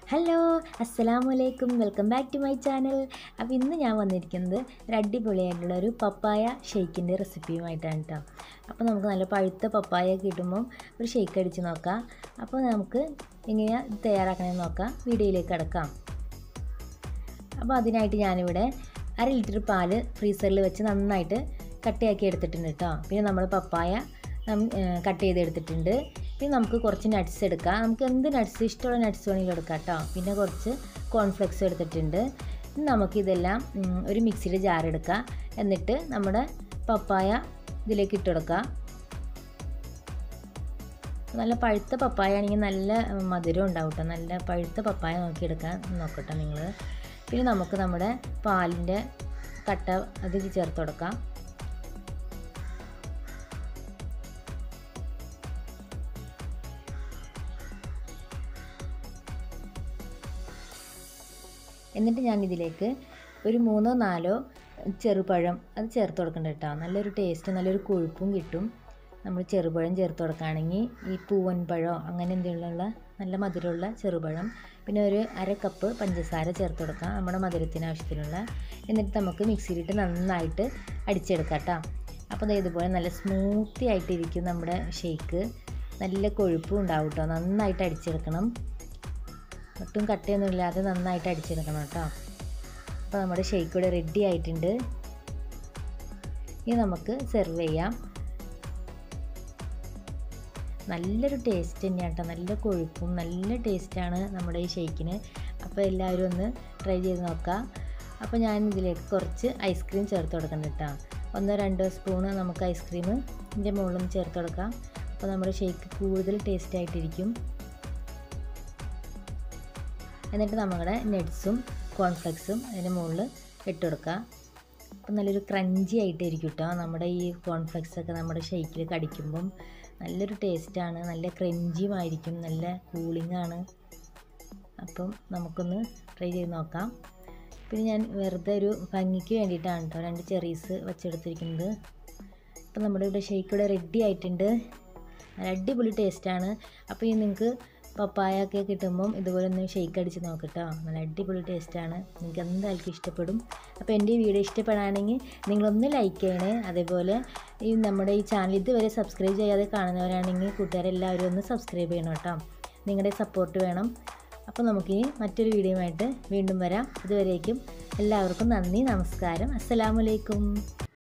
hello അസ്സലാമു അലൈക്കും welcome back to my channel അപ്പോൾ ഇന്ന് ഞാൻ വന്നിരിക്കുന്നത് ഒരു അടിപൊളിയായിട്ടുള്ള ഒരു പപ്പായ ഷെയ്ക്കിൻ്റെ റെസിപ്പിയുമായിട്ടാണ് കേട്ടോ അപ്പോൾ നമുക്ക് നല്ല പഴുത്ത പപ്പായ കിട്ടുമ്പം ഒരു ഷെയ്ക്ക് അടിച്ച് നോക്കാം അപ്പോൾ നമുക്ക് എങ്ങനെയാണ് ഇത് തയ്യാറാക്കണമെന്ന് നോക്കാം വീഡിയോയിലേക്ക് കിടക്കാം അപ്പോൾ അതിനായിട്ട് ഞാനിവിടെ അര ലിറ്റർ പാല് ഫ്രീസറിൽ വെച്ച് നന്നായിട്ട് കട്ടയാക്കി എടുത്തിട്ടുണ്ട് കേട്ടോ പിന്നെ നമ്മൾ പപ്പായ കട്ട് ചെയ്തെടുത്തിട്ടുണ്ട് പിന്നെ നമുക്ക് കുറച്ച് നട്ട്സ് എടുക്കാം നമുക്ക് എന്ത് നട്ട്സ് ഇഷ്ടമുള്ള നട്ട്സ് വേണമെങ്കിലും എടുക്കാം കേട്ടോ പിന്നെ കുറച്ച് കോൺഫ്ലെക്സ് എടുത്തിട്ടുണ്ട് ഇനി നമുക്കിതെല്ലാം ഉം, ഒരു മിക്സിയിൽ ജാർ എടുക്കാം എന്നിട്ട് നമ്മുടെ പപ്പായ ഇതിലേക്ക് ഇട്ടെടുക്കുക നല്ല പഴുത്ത പപ്പായ ആണെങ്കിൽ നല്ല മധുരം ഉണ്ടാവും കേട്ടോ നല്ല പഴുത്ത പപ്പായ നോക്കിയെടുക്കാൻ നോക്കട്ടെ നിങ്ങൾ പിന്നെ നമുക്ക് നമ്മുടെ പാലിൻ്റെ കട്ട അത് ചേർത്ത് കൊടുക്കാം എന്നിട്ട് ഞാൻ ഇതിലേക്ക് ഒരു മൂന്നോ നാലോ ചെറുപഴം അത് ചേർത്ത് കൊടുക്കണ്ട കേട്ടോ നല്ലൊരു ടേസ്റ്റ് നല്ലൊരു കൊഴുപ്പും കിട്ടും നമ്മൾ ചെറുപഴം ചേർത്ത് കൊടുക്കുകയാണെങ്കിൽ ഈ പൂവൻ പഴമോ അങ്ങനെ എന്തെങ്കിലുമുള്ള നല്ല മധുരമുള്ള ചെറുപഴം പിന്നെ ഒരു അര കപ്പ് പഞ്ചസാര ചേർത്ത് കൊടുക്കാം നമ്മുടെ മധുരത്തിന് ആവശ്യത്തിനുള്ള എന്നിട്ട് നമുക്ക് മിക്സിയിലിട്ട് നന്നായിട്ട് അടിച്ചെടുക്കാം കേട്ടോ അപ്പോൾ ദേ ഇതുപോലെ നല്ല സ്മൂത്തി ആയിട്ടിരിക്കും നമ്മുടെ ഷേക്ക് നല്ല കൊഴുപ്പും ഉണ്ടാവും കേട്ടോ നന്നായിട്ട് അടിച്ചെടുക്കണം ഒട്ടും കട്ടയൊന്നും ഇല്ലാതെ നന്നായിട്ട് അടിച്ചെടുക്കണം കേട്ടോ അപ്പോൾ നമ്മുടെ ഷേക്ക് ഇവിടെ റെഡി ആയിട്ടുണ്ട് ഇനി നമുക്ക് സെർവ് ചെയ്യാം നല്ലൊരു ടേസ്റ്റ് തന്നെയാണ് കേട്ടോ നല്ല കൊഴുപ്പും നല്ല ടേസ്റ്റാണ് നമ്മുടെ ഈ ഷേക്കിന് അപ്പോൾ എല്ലാവരും ഒന്ന് ട്രൈ ചെയ്ത് നോക്കാം അപ്പോൾ ഞാൻ ഇതിലേക്ക് കുറച്ച് ഐസ്ക്രീം ചേർത്ത് കൊടുക്കണം കേട്ടോ ഒന്നോ രണ്ടോ സ്പൂണ് നമുക്ക് ഐസ്ക്രീം ഇതിൻ്റെ മുകളിൽ ചേർത്ത് കൊടുക്കാം അപ്പോൾ നമ്മുടെ ഷേക്ക് കൂടുതൽ ടേസ്റ്റ് ആയിട്ടിരിക്കും എന്നിട്ട് നമ്മുടെ നട്ട്സും കോൺഫ്ലെക്സും അതിന് മുകളിൽ ഇട്ട് കൊടുക്കുക അപ്പം നല്ലൊരു ക്രഞ്ചി ആയിട്ടായിരിക്കും കേട്ടോ നമ്മുടെ ഈ കോൺഫ്ലെക്സ് ഒക്കെ നമ്മുടെ ഷെയ്ക്കിൽ കടിക്കുമ്പം നല്ലൊരു ടേസ്റ്റാണ് നല്ല ക്രഞ്ചിയുമായിരിക്കും നല്ല കൂളിംഗ് ആണ് അപ്പം നമുക്കൊന്ന് ട്രൈ ചെയ്ത് നോക്കാം പിന്നെ ഞാൻ വെറുതെ ഒരു ഭംഗിക്ക് വേണ്ടിയിട്ടാണ് കേട്ടോ രണ്ട് ചെറീസ് വെച്ചെടുത്തിരിക്കുന്നത് അപ്പം നമ്മുടെ ഇവിടെ ഷെയ്ക്ക് ഇവിടെ റെഡി ആയിട്ടുണ്ട് നല്ല അടിപൊളി ടേസ്റ്റാണ് അപ്പോൾ ഈ നിങ്ങൾക്ക് പപ്പായ ഒക്കെ കിട്ടുമ്പം ഇതുപോലെ ഒന്ന് ഷെയ്ക്ക് അടിച്ച് നോക്കട്ടോ നല്ല അടിപൊളി ടേസ്റ്റാണ് നിങ്ങൾക്ക് എന്തായാലും ഇഷ്ടപ്പെടും അപ്പോൾ എൻ്റെ ഈ വീഡിയോ ഇഷ്ടപ്പെടുകയാണെങ്കിൽ നിങ്ങളൊന്ന് ലൈക്ക് ചെയ്യണേ അതേപോലെ ഈ നമ്മുടെ ഈ ചാനൽ ഇതുവരെ സബ്സ്ക്രൈബ് ചെയ്യാതെ കാണുന്നവരാണെങ്കിൽ കൂട്ടുകാരെല്ലാവരും ഒന്ന് സബ്സ്ക്രൈബ് ചെയ്യണം കേട്ടോ നിങ്ങളുടെ സപ്പോർട്ട് വേണം അപ്പോൾ നമുക്കിനി മറ്റൊരു വീഡിയോയുമായിട്ട് വീണ്ടും വരാം ഇതുവരേക്കും എല്ലാവർക്കും നന്ദി നമസ്കാരം അസ്സലാമലൈക്കും